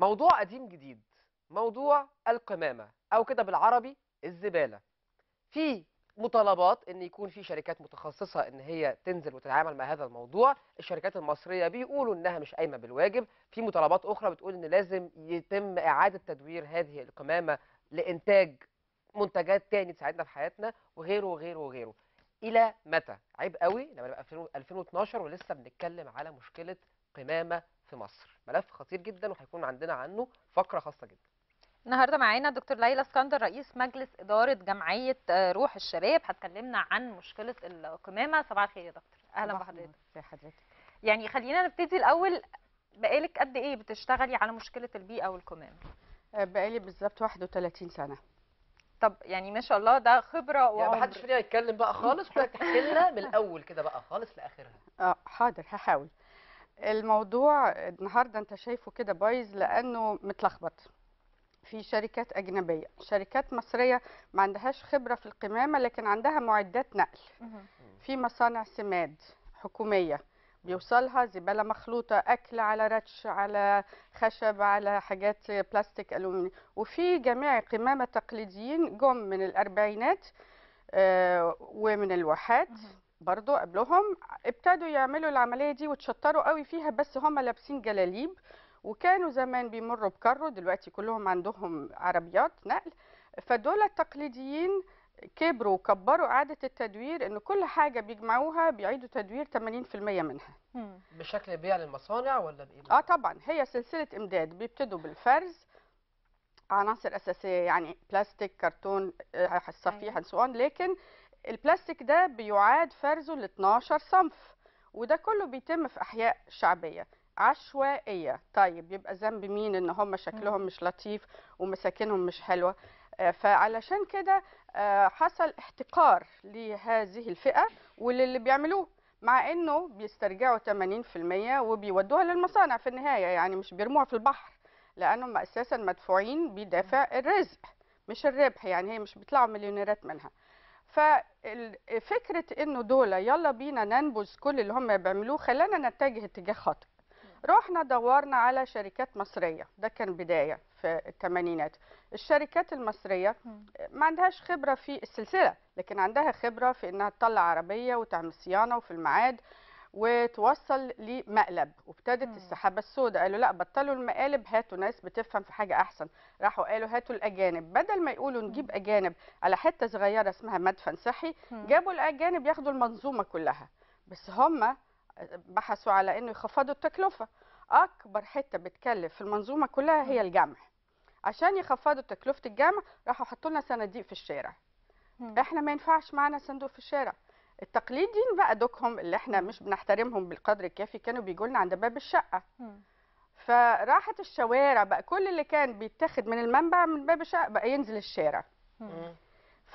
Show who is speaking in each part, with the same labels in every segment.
Speaker 1: موضوع قديم جديد موضوع القمامة أو كده بالعربي الزبالة في مطالبات ان يكون في شركات متخصصة ان هي تنزل وتتعامل مع هذا الموضوع الشركات المصرية بيقولوا انها مش قايمة بالواجب في مطالبات اخرى بتقول ان لازم يتم اعادة تدوير هذه القمامة لانتاج منتجات تاني تساعدنا في حياتنا وغيره وغيره وغيره الى متى عيب قوي لما نبقى 2000 2012 ولسه بنتكلم على مشكلة قمامة في مصر ملف خطير جدا وهيكون عندنا عنه فقرة خاصة جدا
Speaker 2: النهارده معانا دكتور ليلى اسكندر رئيس مجلس اداره جمعيه آه، روح الشباب هتكلمنا عن مشكله القمامه صباح الخير يا دكتور اهلا
Speaker 3: صباح
Speaker 2: بحضرتك
Speaker 3: النور. ازي حضرتك
Speaker 2: يعني خلينا نبتدي الاول بقالك قد ايه بتشتغلي على مشكله البيئه والقمامه
Speaker 3: آه، بقالي بالظبط 31 سنه
Speaker 2: طب يعني ما شاء الله ده خبره
Speaker 1: يعني
Speaker 2: وعمر
Speaker 1: محدش فينا يتكلم بقى خالص وحضرتك تحكي لنا من الاول كده بقى خالص لاخرها
Speaker 3: اه حاضر هحاول الموضوع النهارده انت شايفه كده بايظ لانه متلخبط في شركات اجنبيه شركات مصريه ما عندهاش خبره في القمامه لكن عندها معدات نقل
Speaker 2: مهم.
Speaker 3: في مصانع سماد حكوميه بيوصلها زباله مخلوطه اكل على رتش على خشب على حاجات بلاستيك الومنيوم وفي جميع قمامه تقليديين جم من الاربعينات آه، ومن الواحات
Speaker 2: مهم.
Speaker 3: برضو قبلهم ابتدوا يعملوا العملية دي وتشطروا قوي فيها بس هم لابسين جلاليب وكانوا زمان بيمروا بكرو دلوقتي كلهم عندهم عربيات نقل فدول التقليديين كبروا وكبروا إعادة التدوير إن كل حاجة بيجمعوها بيعيدوا تدوير 80% منها
Speaker 2: مم.
Speaker 1: بشكل بيع للمصانع ولا بايه
Speaker 3: اه
Speaker 1: بالظبط؟
Speaker 3: طبعا هي سلسلة إمداد بيبتدوا بالفرز عناصر أساسية يعني بلاستيك كرتون آه، الصفيح
Speaker 2: أيوة.
Speaker 3: and so on لكن البلاستيك ده بيعاد فرزه ل 12 صنف وده كله بيتم في أحياء شعبية عشوائية طيب يبقى ذنب مين ان هم شكلهم
Speaker 2: مم.
Speaker 3: مش لطيف ومساكنهم مش حلوة آه، فعلشان كده آه، حصل احتقار لهذه الفئة وللي بيعملوه مع انه بيسترجعوا 80% وبيودوها للمصانع في النهاية يعني مش بيرموها في البحر لانهم اساسا مدفوعين بدافع الرزق مش الربح يعني هي مش بيطلعوا مليونيرات منها ففكرة انه دول يلا بينا ننبذ كل اللي هم بيعملوه خلانا نتجه اتجاه خاطئ رحنا دورنا على شركات مصرية ده كان بداية في الثمانينات الشركات المصرية
Speaker 2: مم.
Speaker 3: ما عندهاش خبرة في السلسلة لكن عندها خبرة في انها تطلع عربية وتعمل صيانة وفي الميعاد وتوصل لمقلب وابتدت
Speaker 2: مم.
Speaker 3: السحابة السوداء قالوا لا بطلوا المقالب هاتوا ناس بتفهم في حاجة أحسن راحوا قالوا هاتوا الأجانب بدل ما يقولوا نجيب أجانب على حتة صغيرة اسمها مدفن صحي
Speaker 2: مم.
Speaker 3: جابوا الأجانب ياخدوا المنظومة كلها بس هم بحثوا على إنه يخفضوا التكلفة أكبر حتة بتكلف في المنظومة كلها هي الجمع عشان يخفضوا تكلفة الجمع راحوا حطوا لنا صناديق في الشارع
Speaker 2: مم.
Speaker 3: احنا ما ينفعش معانا صندوق في الشارع التقليديين بقى دوكهم اللي احنا مش بنحترمهم بالقدر الكافي كانوا بيجوا لنا عند باب الشقه
Speaker 2: مم.
Speaker 3: فراحت الشوارع بقى كل اللي كان بيتاخد من المنبع من باب الشقه بقى ينزل الشارع
Speaker 2: مم.
Speaker 1: مم.
Speaker 3: ف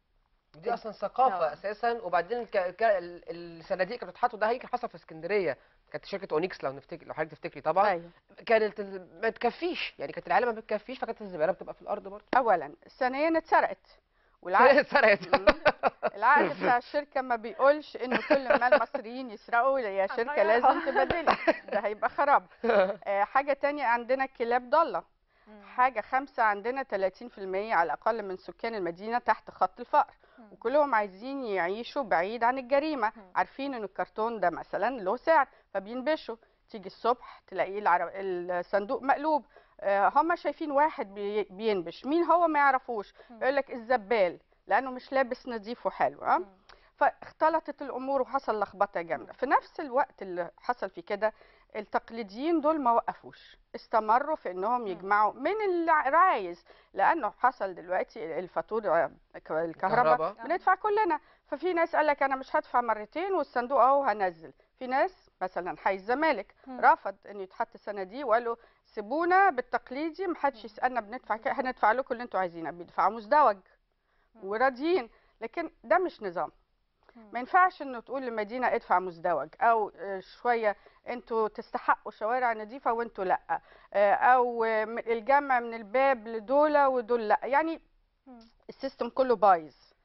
Speaker 1: دي اصلا ثقافه
Speaker 2: آه.
Speaker 1: اساسا وبعدين ك... ك... ال- الصناديق كانت بتتحط ده هيك حصل في اسكندريه كانت شركه اونيكس لو نفتكر لو حضرتك تفتكري طبعا
Speaker 3: ايوه
Speaker 1: كانت ال- ما تكفيش يعني كانت العالم ما بتكفيش فكانت الزباله بتبقى في الارض برضه
Speaker 3: اولا ثانيا اتسرقت والعقد
Speaker 1: اتسرقت
Speaker 3: مم. العقد بتاع الشركه ما بيقولش انه كل ما المصريين يسرقوا يا شركه
Speaker 2: هنغيرها.
Speaker 3: لازم تبدلي ده هيبقى خراب آه، حاجه تانية عندنا كلاب ضاله
Speaker 2: مم.
Speaker 3: حاجة خمسة عندنا 30% على الأقل من سكان المدينة تحت خط الفقر
Speaker 2: مم.
Speaker 3: وكلهم عايزين يعيشوا بعيد عن الجريمة
Speaker 2: مم.
Speaker 3: عارفين إن الكرتون ده مثلا له سعر فبينبشوا تيجي الصبح تلاقيه العرب... الصندوق مقلوب آه، هم شايفين واحد بي... بينبش مين هو ما يعرفوش
Speaker 2: مم.
Speaker 3: يقول لك الزبال لأنه مش لابس نظيف وحلو ها
Speaker 2: مم.
Speaker 3: فاختلطت الامور وحصل لخبطه جامده في نفس الوقت اللي حصل فيه كده التقليديين دول ما وقفوش استمروا في انهم يجمعوا من العايز لانه حصل دلوقتي الفاتوره الكهرباء
Speaker 1: الكهرباء.
Speaker 3: بندفع كلنا ففي ناس قال لك انا مش هدفع مرتين والصندوق اهو هنزل في ناس مثلا حي الزمالك
Speaker 2: مم.
Speaker 3: رفض انه يتحط صناديق وقالوا سيبونا بالتقليدي محدش يسالنا بندفع كده هندفع لكم اللي انتوا عايزينه بيدفعوا مزدوج وراضيين لكن ده مش نظام
Speaker 2: مم.
Speaker 3: ما ينفعش انه تقول لمدينه ادفع مزدوج او آه، شويه انتوا تستحقوا شوارع نظيفه وانتوا لا آه، او آه، م- الجمع من الباب لدول ودول لا يعني
Speaker 2: مم.
Speaker 3: السيستم كله بايظ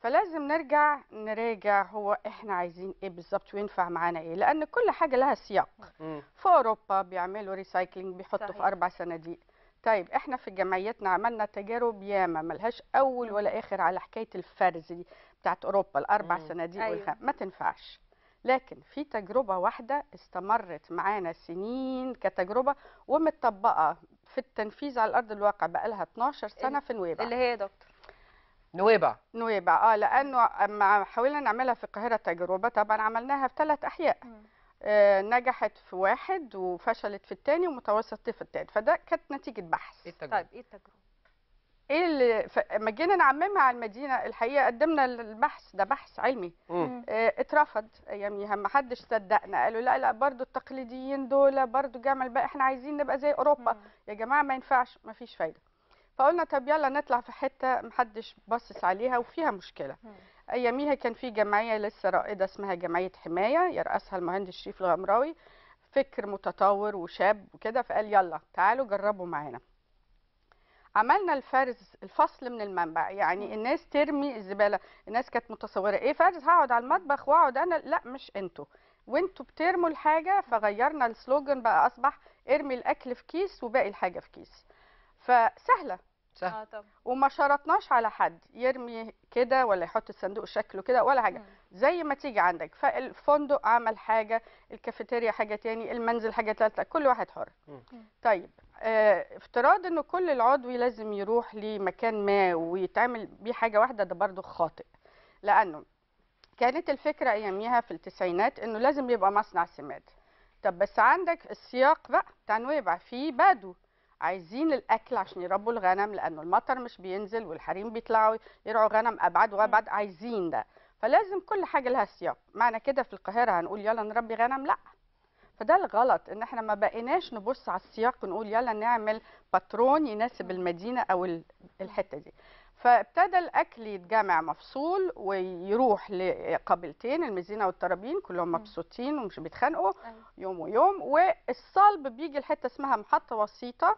Speaker 3: فلازم نرجع نراجع هو احنا عايزين ايه بالظبط وينفع معانا ايه لان كل حاجه لها سياق
Speaker 1: مم.
Speaker 3: في اوروبا بيعملوا ريسايكلينج بيحطوا في
Speaker 2: صحيح.
Speaker 3: اربع صناديق طيب احنا في جمعيتنا عملنا تجارب ياما ملهاش اول ولا اخر على حكايه الفرز دي بتاعت اوروبا الاربع
Speaker 1: مم.
Speaker 3: صناديق
Speaker 2: أيوة.
Speaker 3: والخم... ما تنفعش لكن في تجربه واحده استمرت معانا سنين كتجربه ومتطبقه في التنفيذ على ارض الواقع بقى لها 12 سنه في نويبع
Speaker 2: اللي هي يا دكتور
Speaker 1: نويبع
Speaker 3: نويبع اه لانه اما حاولنا نعملها في القاهره تجربه طبعا عملناها في ثلاث احياء آه، نجحت في واحد وفشلت في الثاني ومتوسط في الثالث فده كانت نتيجه بحث
Speaker 1: ايه التجربه
Speaker 2: طيب ايه التجربه
Speaker 3: ايه اللي ف- لما جينا نعممها على المدينه الحقيقه قدمنا البحث ده بحث علمي
Speaker 1: مم.
Speaker 3: آه، اترفض اياميها ما حدش صدقنا قالوا لا لا برضو التقليديين دول برضو جمل بقى احنا عايزين نبقى زي اوروبا يا جماعه ما ينفعش ما فيش فايده فقلنا طب يلا نطلع في حته محدش باصص عليها وفيها مشكله
Speaker 2: مم.
Speaker 3: اياميها كان في جمعيه لسه رائده اسمها جمعيه حمايه يرأسها المهندس شريف الغمراوي فكر متطور وشاب وكده فقال يلا تعالوا جربوا معانا عملنا الفرز الفصل من المنبع يعني الناس ترمي الزباله الناس كانت متصوره ايه فرز هقعد على المطبخ واقعد انا لا مش انتوا وانتوا بترموا الحاجه فغيرنا السلوجن بقى اصبح ارمي الاكل في كيس وباقي الحاجه في كيس فسهله
Speaker 1: سهل
Speaker 2: اه طب
Speaker 3: وما شرطناش على حد يرمي كده ولا يحط الصندوق شكله كده ولا حاجه
Speaker 2: مم.
Speaker 3: زي ما تيجي عندك فالفندق عمل حاجه الكافيتيريا حاجه تاني المنزل حاجه ثالثه كل واحد حر
Speaker 1: مم.
Speaker 3: طيب اه افتراض انه كل العضوي لازم يروح لمكان ما ويتعمل بيه حاجه واحده ده برضو خاطئ لانه كانت الفكره اياميها في التسعينات انه لازم يبقى مصنع سماد طب بس عندك السياق بقى بتاع نويبع فيه بدو عايزين الاكل عشان يربوا الغنم لانه المطر مش بينزل والحريم بيطلعوا يرعوا غنم ابعد وابعد عايزين ده فلازم كل حاجه لها سياق معنى كده في القاهره هنقول يلا نربي غنم لا فده الغلط ان احنا ما بقيناش نبص على السياق ونقول يلا نعمل باترون يناسب المدينه او ال- الحته دي فابتدى الاكل يتجمع مفصول ويروح لقبيلتين المزينه والترابين كلهم مبسوطين ومش بيتخانقوا
Speaker 2: أيوة.
Speaker 3: يوم ويوم والصلب بيجي لحته اسمها محطه وسيطه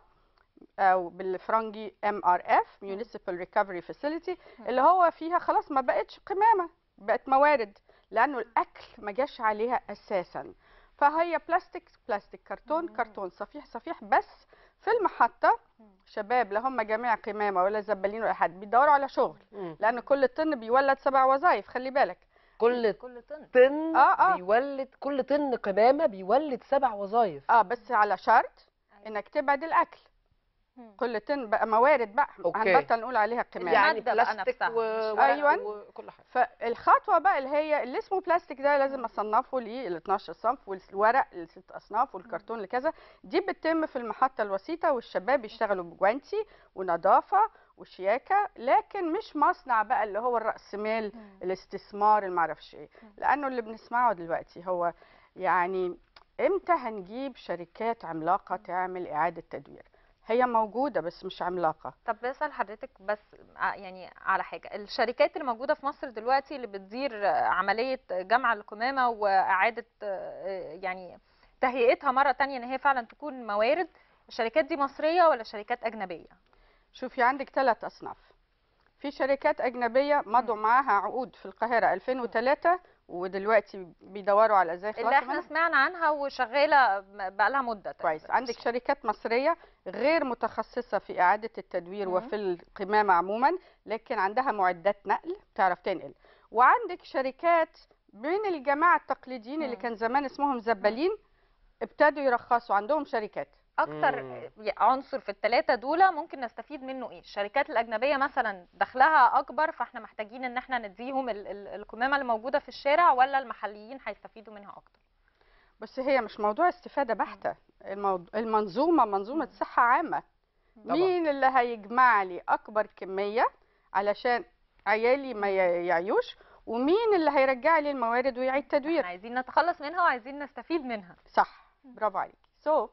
Speaker 3: او بالفرنجي ام ار اف ميونيسيبال ريكفري فاسيلتي اللي هو فيها خلاص ما بقتش قمامه بقت موارد لانه الاكل ما جاش عليها اساسا فهي بلاستيك بلاستيك كرتون
Speaker 2: مم.
Speaker 3: كرتون صفيح صفيح بس في المحطه شباب لا هم جميع قمامه ولا زبالين ولا حد بيدوروا على شغل
Speaker 1: مم.
Speaker 3: لان كل طن بيولد سبع وظائف خلي بالك
Speaker 1: كل
Speaker 2: كل طن
Speaker 1: طن
Speaker 3: آه، آه.
Speaker 1: بيولد كل طن قمامه بيولد سبع وظائف
Speaker 3: اه بس على شرط
Speaker 2: أيوة.
Speaker 3: انك تبعد الاكل
Speaker 2: مم.
Speaker 3: كل طن بقى موارد بقى
Speaker 1: أوكي.
Speaker 3: هنبطل نقول عليها قمامه
Speaker 1: يعني
Speaker 2: المادة بقى
Speaker 1: بلاستيك
Speaker 2: نفسها.
Speaker 1: و...
Speaker 3: أيوة.
Speaker 1: وكل حاجه
Speaker 3: فالخطوه بقى اللي هي اللي اسمه بلاستيك ده لازم اصنفه لل 12 صنف والورق لست اصناف والكرتون لكذا دي بتتم في المحطه الوسيطه والشباب يشتغلوا بجوانتي ونظافه وشياكه لكن مش مصنع بقى اللي هو الراسمال
Speaker 2: مم.
Speaker 3: الاستثمار اللي معرفش ايه
Speaker 2: مم.
Speaker 3: لانه اللي بنسمعه دلوقتي هو يعني امتى هنجيب شركات عملاقه تعمل اعاده تدوير هي موجوده بس مش عملاقه
Speaker 2: طب بسأل حضرتك بس ع- يعني على حاجة الشركات اللي موجودة في مصر دلوقتي اللي بتدير عملية جمع القمامة وإعادة آه، يعني تهيئتها مرة تانية إن هي فعلا تكون موارد الشركات دي مصرية ولا شركات أجنبية؟
Speaker 3: شوفي عندك ثلاث أصناف في شركات أجنبية مضوا معاها عقود في القاهرة 2003 ودلوقتي بيدوروا على ازاي
Speaker 2: اللي
Speaker 3: يخلصوا
Speaker 2: احنا
Speaker 3: منها
Speaker 2: سمعنا عنها وشغالة بقالها مدة
Speaker 3: كويس
Speaker 2: تقريباً.
Speaker 3: عندك شركات مصرية غير متخصصة في إعادة التدوير
Speaker 2: مم.
Speaker 3: وفي القمامة عموما لكن عندها معدات نقل تعرف تنقل وعندك شركات من الجماعة التقليديين اللي
Speaker 2: مم.
Speaker 3: كان زمان اسمهم زبالين ابتدوا يرخصوا عندهم شركات
Speaker 2: اكتر
Speaker 1: مم.
Speaker 2: عنصر في الثلاثه دول ممكن نستفيد منه ايه الشركات الاجنبيه مثلا دخلها اكبر فاحنا محتاجين ان احنا نديهم ال- ال- القمامه اللي موجوده في الشارع ولا المحليين هيستفيدوا منها اكتر
Speaker 3: بس هي مش موضوع استفادة بحتة الموضوع المنظومة منظومة
Speaker 2: مم.
Speaker 3: صحة عامة
Speaker 1: طبعا.
Speaker 3: مين اللي هيجمع لي أكبر كمية علشان عيالي ما ي- يعيوش ومين اللي هيرجع لي الموارد ويعيد تدوير
Speaker 2: احنا عايزين نتخلص منها وعايزين نستفيد منها
Speaker 3: صح برافو عليك سو so,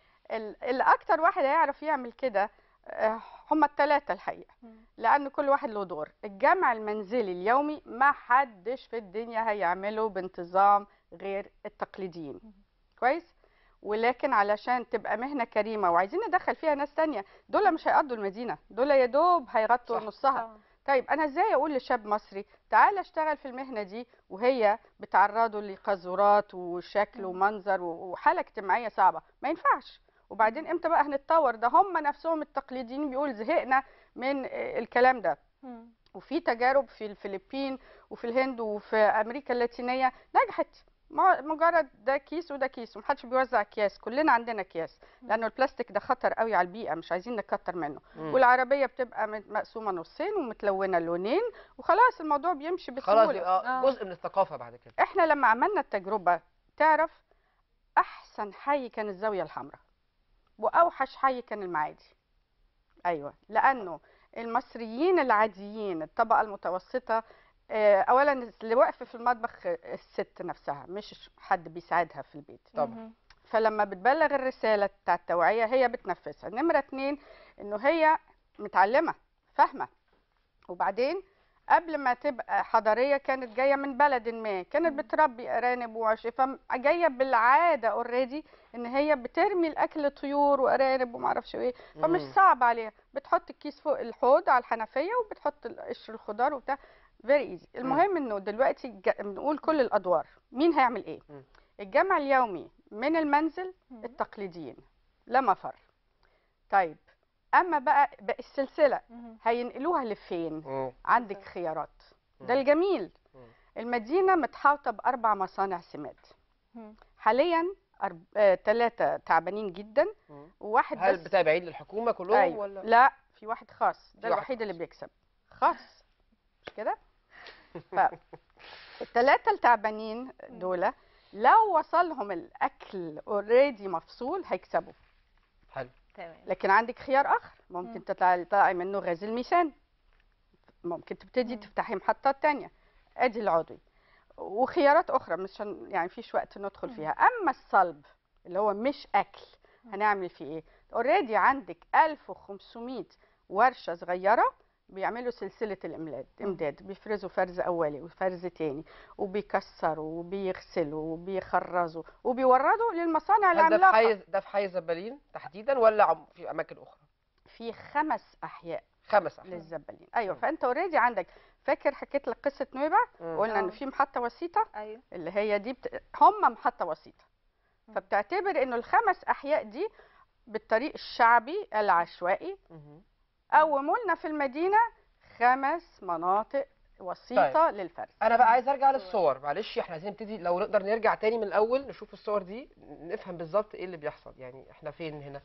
Speaker 3: اللي اكتر واحد هيعرف يعمل كده آه، هما الثلاثة الحقيقة لأن كل واحد له دور الجمع المنزلي اليومي ما حدش في الدنيا هيعمله بانتظام غير التقليديين كويس ولكن علشان تبقى مهنة كريمة وعايزين ندخل فيها ناس تانية دول مش هيقضوا المدينة دول يا دوب هيغطوا
Speaker 1: صح.
Speaker 3: نصها طيب انا ازاي اقول لشاب مصري تعال اشتغل في المهنه دي وهي بتعرضه لقذورات وشكل
Speaker 2: مم.
Speaker 3: ومنظر و- وحاله اجتماعيه صعبه ما ينفعش وبعدين امتى بقى هنتطور ده هم نفسهم التقليديين بيقول زهقنا من آه، الكلام ده
Speaker 2: مم.
Speaker 3: وفي تجارب في الفلبين وفي الهند وفي امريكا اللاتينيه نجحت مع- مجرد ده كيس وده كيس ومحدش بيوزع اكياس كلنا عندنا اكياس لانه البلاستيك ده خطر قوي على البيئه مش عايزين نكتر منه
Speaker 1: مم.
Speaker 3: والعربيه بتبقى مت- مقسومه نصين ومتلونه لونين وخلاص الموضوع بيمشي
Speaker 1: خلاص
Speaker 3: بسهوله
Speaker 1: يبقى
Speaker 2: آه.
Speaker 1: جزء من الثقافه بعد كده
Speaker 3: احنا لما عملنا التجربه تعرف احسن حي كان الزاويه الحمراء واوحش حي كان المعادي ايوه لانه المصريين العاديين الطبقه المتوسطه آه، اولا اللي واقفه في المطبخ آه، الست نفسها مش حد بيساعدها في البيت
Speaker 1: طبعا.
Speaker 2: مم.
Speaker 3: فلما بتبلغ الرساله بتاع التوعيه هي بتنفذها نمره اتنين انه هي متعلمه فاهمه وبعدين قبل ما تبقى حضاريه كانت جايه من بلد ما كانت بتربي ارانب وعش فجايه بالعاده اوريدي ان هي بترمي الاكل طيور وارانب وما اعرفش ايه فمش
Speaker 1: مم.
Speaker 3: صعب عليها بتحط الكيس فوق الحوض على الحنفيه وبتحط قشر الخضار وبتاع فيري ايزي المهم انه دلوقتي جا- بنقول كل الادوار مين هيعمل ايه
Speaker 1: مم.
Speaker 3: الجمع اليومي من المنزل
Speaker 2: مم.
Speaker 3: التقليديين لا مفر طيب اما بقى بقى السلسله
Speaker 2: مم.
Speaker 3: هينقلوها لفين
Speaker 1: مم.
Speaker 3: عندك
Speaker 2: بالظبط.
Speaker 3: خيارات
Speaker 1: مم.
Speaker 3: ده الجميل
Speaker 1: مم.
Speaker 3: المدينه متحوطه باربع مصانع سماد
Speaker 2: مم.
Speaker 3: حاليا ثلاثه تعبانين جدا
Speaker 1: مم.
Speaker 3: وواحد
Speaker 1: هل
Speaker 3: بس
Speaker 1: بتابعين للحكومه كلهم
Speaker 3: أيوة.
Speaker 1: ولا
Speaker 3: لا في واحد خاص ده
Speaker 1: واحد
Speaker 3: الوحيد اللي
Speaker 1: خاص.
Speaker 3: بيكسب خاص مش كده ف الثلاثه التعبانين دول لو وصلهم الاكل اوريدي مفصول هيكسبوا
Speaker 1: حلو
Speaker 2: تمام
Speaker 3: لكن عندك خيار اخر
Speaker 2: مم.
Speaker 3: ممكن تطلعي تطلعي منه غاز الميثان ممكن تبتدي
Speaker 2: مم.
Speaker 3: تفتحي محطات تانية ادي العضوي وخيارات اخرى مش هن يعني فيش وقت ندخل
Speaker 2: مم.
Speaker 3: فيها اما الصلب اللي هو مش اكل
Speaker 2: مم.
Speaker 3: هنعمل فيه ايه اوريدي عندك 1500 ورشه صغيره بيعملوا سلسله الامداد
Speaker 2: مم.
Speaker 3: امداد بيفرزوا فرز اولي وفرز تاني وبيكسروا وبيغسلوا وبيخرزوا وبيوردوا للمصانع
Speaker 1: هل ده في
Speaker 3: العملاقه
Speaker 1: حي ده في حي زبالين تحديدا ولا عم- في اماكن اخرى
Speaker 3: في خمس احياء
Speaker 1: خمس أحيان.
Speaker 3: للزبالين ايوه
Speaker 1: مم.
Speaker 3: فانت اوريدي عندك فاكر حكيت لك قصه نويبع
Speaker 1: مم.
Speaker 3: قلنا ان
Speaker 2: آه.
Speaker 3: في محطه وسيطه
Speaker 2: ايوه
Speaker 3: اللي هي دي بت... هم محطه وسيطه
Speaker 2: مم.
Speaker 3: فبتعتبر انه الخمس احياء دي بالطريق الشعبي العشوائي
Speaker 1: مهم.
Speaker 3: قوموا لنا في المدينه خمس مناطق وسيطه طيب. للفرز
Speaker 1: انا بقى عايز ارجع للصور معلش احنا عايزين نبتدي لو نقدر نرجع تاني من الاول نشوف الصور دي نفهم بالظبط ايه اللي بيحصل يعني احنا فين هنا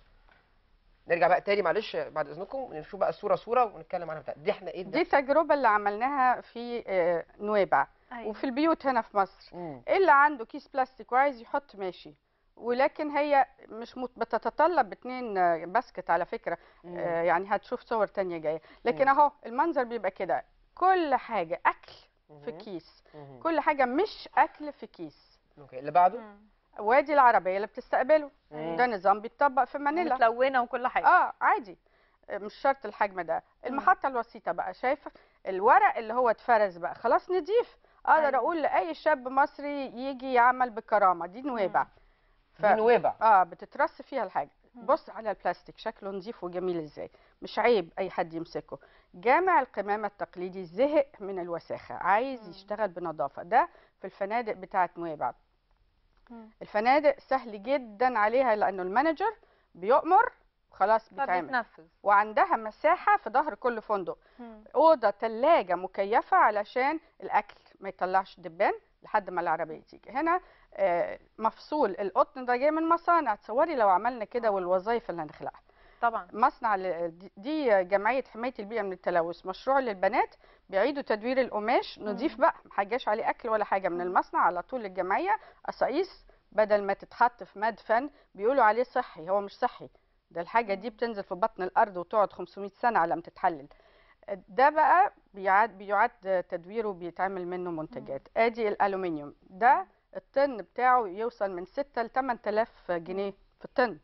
Speaker 1: نرجع بقى تاني معلش بعد اذنكم نشوف بقى الصوره صوره ونتكلم عنها بتاع. دي احنا ايه
Speaker 3: دي التجربه اللي عملناها في آه، نويبع
Speaker 2: ايوه
Speaker 3: وفي البيوت هنا في مصر
Speaker 1: مم.
Speaker 3: اللي عنده كيس بلاستيك وعايز يحط ماشي ولكن هي مش مت- بتتطلب اتنين آه، باسكت على فكره
Speaker 1: مم.
Speaker 3: آه، يعني هتشوف صور تانية جايه لكن
Speaker 1: مم.
Speaker 3: اهو المنظر بيبقى كده كل حاجه اكل في
Speaker 1: مهم.
Speaker 3: كيس
Speaker 1: مهم.
Speaker 3: كل حاجه مش اكل في كيس
Speaker 1: اوكي اللي بعده
Speaker 2: مم.
Speaker 3: وادي العربيه اللي بتستقبله
Speaker 1: مم.
Speaker 3: ده نظام بيتطبق في مانيلا
Speaker 2: متلونه وكل حاجه
Speaker 3: اه عادي آه، مش شرط الحجم ده المحطه الوسيطه بقى شايفه الورق اللي هو اتفرز بقى خلاص نضيف اقدر
Speaker 2: أيوة.
Speaker 3: اقول لاي شاب مصري يجي يعمل بكرامه دي نويبع ف...
Speaker 1: دي نويبع
Speaker 3: اه بتترص فيها الحاجه
Speaker 2: مم.
Speaker 3: بص على البلاستيك شكله نظيف وجميل ازاي مش عيب اي حد يمسكه جامع القمامه التقليدي زهق من الوساخه عايز
Speaker 2: مم.
Speaker 3: يشتغل بنظافه ده في الفنادق بتاعه نويبع
Speaker 2: مم.
Speaker 3: الفنادق سهل جدا عليها لانه المانجر بيؤمر خلاص بيتعمل
Speaker 2: فبيتنفذ
Speaker 3: وعندها مساحه في ظهر كل فندق
Speaker 2: مم.
Speaker 3: اوضه ثلاجه مكيفه علشان الاكل ما يطلعش دبان لحد ما العربيه تيجي هنا آه، مفصول القطن ده جاي من مصانع تصوري لو عملنا كده
Speaker 2: آه.
Speaker 3: والوظائف اللي هنخلقها
Speaker 2: طبعا
Speaker 3: مصنع ل- دي- دي جمعيه حمايه البيئه من التلوث مشروع للبنات بيعيدوا تدوير القماش نضيف
Speaker 2: مم.
Speaker 3: بقى ما حاجاش عليه اكل ولا حاجه من
Speaker 2: مم.
Speaker 3: المصنع على طول الجمعيه قصايص بدل ما تتحط في مدفن بيقولوا عليه صحي هو مش صحي ده الحاجه دي
Speaker 2: مم.
Speaker 3: بتنزل في بطن الارض وتقعد 500 سنه على ما تتحلل ده بقى بيعاد بيعاد تدويره وبيتعمل منه منتجات ادي الالومنيوم ده الطن بتاعه يوصل من 6 ل 8000 جنيه في الطن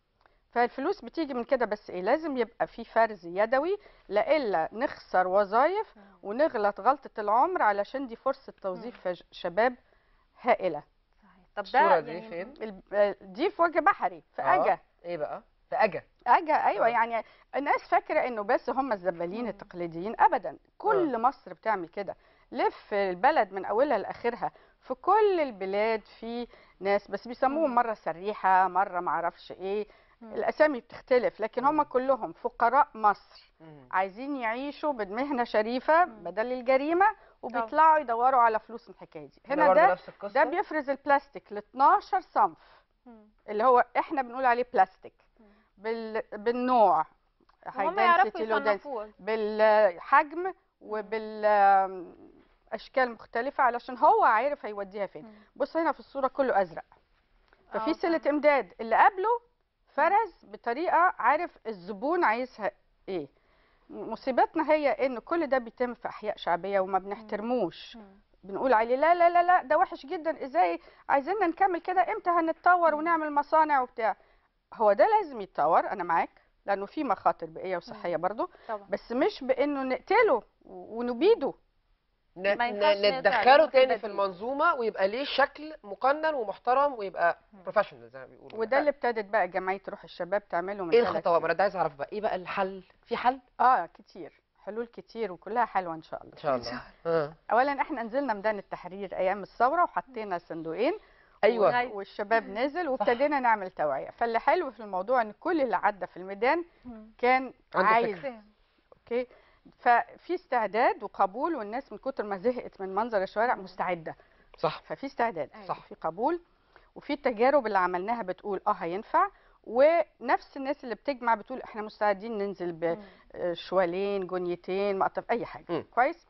Speaker 3: فالفلوس بتيجي من كده بس ايه لازم يبقى في فرز يدوي لإلا نخسر وظائف
Speaker 2: مم.
Speaker 3: ونغلط غلطة العمر علشان دي فرصة توظيف ش- شباب هائلة
Speaker 2: صحيح طب
Speaker 1: الصوره
Speaker 2: ده
Speaker 1: دي
Speaker 2: يعني
Speaker 1: فين
Speaker 3: ال- دي في وجه بحري في
Speaker 1: آه.
Speaker 3: أجا
Speaker 1: ايه بقى في اجا
Speaker 3: أجا ايوه
Speaker 1: آه.
Speaker 3: يعني الناس فاكره انه بس هم الزبالين
Speaker 2: مم.
Speaker 3: التقليديين ابدا كل مصر بتعمل كده لف البلد من اولها لاخرها في كل البلاد في ناس بس بيسموهم
Speaker 2: مم.
Speaker 3: مره سريحه مره معرفش ايه
Speaker 2: مم.
Speaker 3: الاسامي بتختلف لكن هم
Speaker 1: مم.
Speaker 3: كلهم فقراء مصر
Speaker 1: مم.
Speaker 3: عايزين يعيشوا بمهنه شريفه
Speaker 2: مم.
Speaker 3: بدل الجريمه وبيطلعوا يدوروا على فلوس من الحكايه دي
Speaker 1: ده
Speaker 3: هنا
Speaker 1: برضه
Speaker 3: ده
Speaker 1: نفس القصه
Speaker 3: ده بيفرز البلاستيك ل 12 صنف
Speaker 2: مم.
Speaker 3: اللي هو احنا بنقول عليه بلاستيك
Speaker 2: مم.
Speaker 3: بال... بالنوع
Speaker 2: وهم
Speaker 3: high
Speaker 2: يعرفوا
Speaker 3: density, low density.
Speaker 2: يصنفوه
Speaker 3: بالحجم وبالاشكال مختلفه علشان هو عارف هيوديها فين
Speaker 2: مم.
Speaker 3: بص هنا في الصوره كله ازرق ففي
Speaker 2: آه،
Speaker 3: سله امداد اللي قبله فرز بطريقه عارف الزبون عايزها ايه مصيبتنا هي ان كل ده بيتم في احياء شعبيه وما بنحترموش
Speaker 2: مم.
Speaker 3: بنقول عليه لا لا لا لا ده وحش جدا ازاي عايزيننا نكمل كده امتى هنتطور
Speaker 2: مم.
Speaker 3: ونعمل مصانع وبتاع هو ده لازم يتطور انا معاك لانه في مخاطر بيئيه وصحيه برضه
Speaker 2: طبعا
Speaker 3: بس مش بانه نقتله ونبيده
Speaker 1: ن-
Speaker 2: ما ينفعش
Speaker 1: ن-
Speaker 2: نقطع
Speaker 1: ندخله
Speaker 2: العلاقة
Speaker 1: تاني
Speaker 2: دي.
Speaker 1: في المنظومه ويبقى ليه شكل مقنن ومحترم ويبقى
Speaker 2: مم.
Speaker 1: بروفيشنال زي ما بيقولوا
Speaker 3: وده اللي ابتدت بقى جمعيه روح الشباب تعمله من
Speaker 1: ايه
Speaker 3: ثلاث
Speaker 1: الخطوات ما
Speaker 3: سنين.
Speaker 1: انا ده عايز اعرف بقى ايه بقى الحل في حل
Speaker 3: اه كتير حلول كتير وكلها حلوه ان شاء الله
Speaker 1: ان شاء الله اه
Speaker 3: اولا احنا نزلنا ميدان التحرير ايام الثوره وحطينا صندوقين
Speaker 1: ايوه
Speaker 2: أيوة.
Speaker 3: والشباب نزل وابتدينا نعمل توعيه فاللي حلو في الموضوع ان كل اللي عدى في الميدان
Speaker 2: مم.
Speaker 3: كان
Speaker 1: عنده
Speaker 3: عايز
Speaker 1: فكرة.
Speaker 2: فاهم.
Speaker 3: اوكي ففي استعداد وقبول والناس من كتر ما زهقت من منظر الشوارع مستعده
Speaker 1: صح
Speaker 3: ففي استعداد
Speaker 2: أيوة.
Speaker 1: صح.
Speaker 3: في قبول وفي التجارب اللي عملناها بتقول اه هينفع ونفس الناس اللي بتجمع بتقول احنا مستعدين ننزل
Speaker 2: مم.
Speaker 3: بشوالين جنيتين مقطف اي حاجه
Speaker 1: مم.
Speaker 3: كويس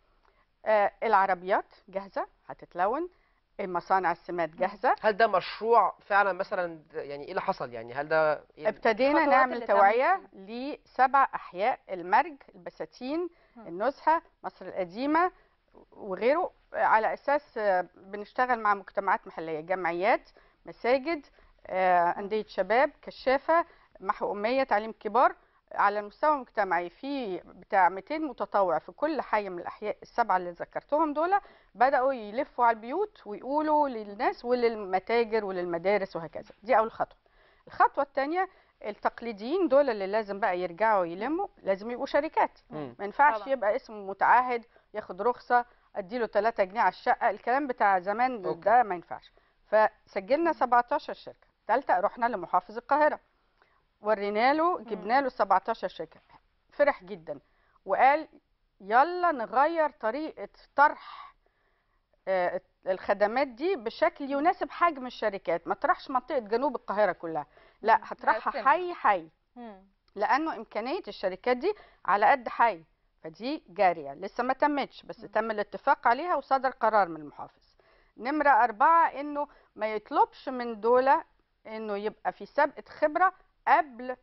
Speaker 3: آه العربيات جاهزه هتتلون المصانع السمات جاهزه
Speaker 1: هل ده مشروع فعلا مثلا يعني ايه اللي حصل يعني هل ده إيه
Speaker 3: ابتدينا
Speaker 2: الخطوات
Speaker 3: نعمل
Speaker 2: اللي
Speaker 3: توعيه لسبع احياء المرج البساتين
Speaker 2: مم.
Speaker 3: النزهه مصر القديمه وغيره على اساس آه، بنشتغل مع مجتمعات محليه جمعيات مساجد آه، انديه شباب كشافه محو اميه تعليم كبار على المستوى المجتمعي في بتاع 200 متطوع في كل حي من الاحياء السبعه اللي ذكرتهم دول بداوا يلفوا على البيوت ويقولوا للناس وللمتاجر وللمدارس وهكذا دي اول خطوه الخطوه الثانيه التقليديين دول اللي لازم بقى يرجعوا يلموا لازم يبقوا شركات
Speaker 1: مم.
Speaker 3: ما ينفعش
Speaker 2: طبعا.
Speaker 3: يبقى اسمه متعهد ياخد رخصه اديله 3 جنيه على الشقه الكلام بتاع زمان
Speaker 1: أوكي.
Speaker 3: ده ما ينفعش فسجلنا 17 شركه ثالثه رحنا لمحافظ القاهره ورينا له جبنا له 17 شركه فرح جدا وقال يلا نغير طريقه طرح آه، الخدمات دي بشكل يناسب حجم الشركات ما تطرحش منطقه جنوب القاهره كلها لا هطرحها
Speaker 2: نقسمها.
Speaker 3: حي حي
Speaker 2: مم.
Speaker 3: لانه امكانيه الشركات دي على قد حي فدي جاريه لسه ما تمتش بس تم الاتفاق عليها وصدر قرار من المحافظ نمره أربعة انه ما يطلبش من دولة انه يبقى في سابقه خبره قبل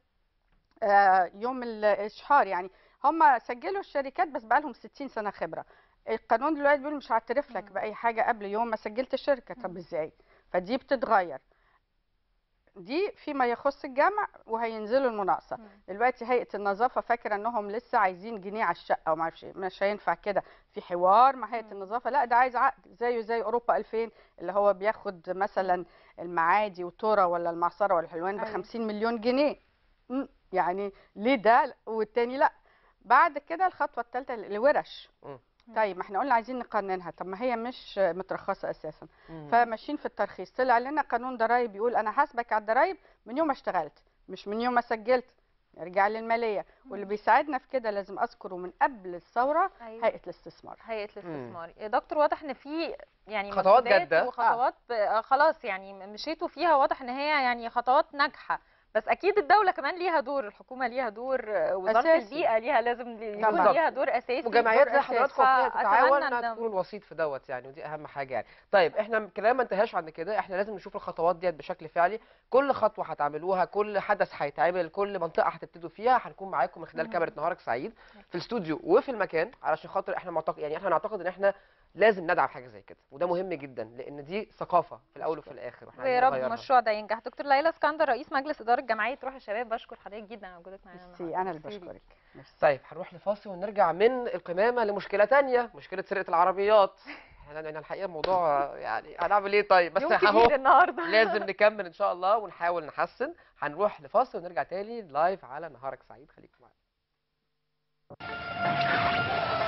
Speaker 3: آه، يوم الاشهار يعني هم سجلوا الشركات بس بقى لهم 60 سنه خبره القانون دلوقتي بيقول مش هعترف لك
Speaker 2: مم.
Speaker 3: باي حاجه قبل يوم ما سجلت الشركه طب
Speaker 2: مم.
Speaker 3: ازاي فدي بتتغير دي فيما يخص الجمع وهينزلوا المناقصه
Speaker 2: مم.
Speaker 3: دلوقتي هيئه النظافه فاكره انهم لسه عايزين جنيه على الشقه وما اعرفش إيه. مش هينفع كده في حوار مع هيئه
Speaker 2: مم.
Speaker 3: النظافه لا ده عايز عقد زيه زي اوروبا 2000 اللي هو بياخد مثلا المعادي وتورا ولا المعصره ولا الحلوان ب
Speaker 2: أيوة.
Speaker 3: 50 مليون جنيه م، يعني ليه ده والتاني لا بعد كده الخطوه الثالثه الورش
Speaker 1: مم.
Speaker 3: طيب ما احنا قلنا عايزين نقننها طب ما هي مش مترخصه اساسا
Speaker 1: مم.
Speaker 3: فماشيين في الترخيص طلع لنا قانون ضرائب يقول انا حاسبك على الضرائب من يوم ما اشتغلت مش من يوم ما سجلت ارجع للماليه واللي بيساعدنا في كده لازم اذكره من قبل الثوره
Speaker 2: أيوة.
Speaker 3: هيئه الاستثمار
Speaker 2: هيئه الاستثمار يا دكتور واضح ان في يعني
Speaker 1: خطوات
Speaker 2: مجهودات
Speaker 1: جادة.
Speaker 2: وخطوات آه. خلاص يعني مشيتوا فيها واضح ان هي يعني خطوات ناجحه بس اكيد الدوله كمان ليها دور الحكومه ليها دور آه، وزاره
Speaker 3: أساسي.
Speaker 2: البيئه ليها لازم يكون
Speaker 3: طبعاً.
Speaker 2: ليها دور اساسي
Speaker 1: وجمعيات
Speaker 2: دور
Speaker 1: زي
Speaker 2: أساسي.
Speaker 1: حضراتكم كده تتعاون
Speaker 2: فأتمنى
Speaker 1: انها
Speaker 2: إن-
Speaker 1: تكون الوسيط في دوت يعني ودي اهم حاجه يعني طيب احنا الكلام ما انتهاش عند كده احنا لازم نشوف الخطوات ديت بشكل فعلي كل خطوه هتعملوها كل حدث هيتعمل كل منطقه هتبتدوا فيها هنكون معاكم من خلال
Speaker 2: مم.
Speaker 1: كاميرا نهارك سعيد في الاستوديو وفي المكان علشان خاطر احنا معتقد يعني احنا نعتقد ان احنا لازم ندعم حاجه زي كده وده مهم جدا لان دي ثقافه في الاول وفي الاخر واحنا
Speaker 2: ويا
Speaker 1: عايزين
Speaker 2: رب
Speaker 1: نغيرها.
Speaker 2: المشروع ده ينجح دكتور ليلى اسكندر رئيس مجلس اداره جمعيه روح الشباب بشكر حضرتك جدا على وجودك معانا
Speaker 3: ميرسي
Speaker 2: النهاردة.
Speaker 3: انا اللي
Speaker 2: ميرسي ليك.
Speaker 3: بشكرك ميرسي.
Speaker 1: طيب هنروح لفاصل ونرجع من القمامه لمشكله تانية مشكله سرقه العربيات احنا يعني الحقيقه الموضوع يعني هنعمل ايه طيب بس
Speaker 2: يوم
Speaker 1: اهو
Speaker 2: كبير النهارده
Speaker 1: لازم نكمل ان شاء الله ونحاول نحسن هنروح لفاصل ونرجع تاني لايف على نهارك سعيد خليكم معانا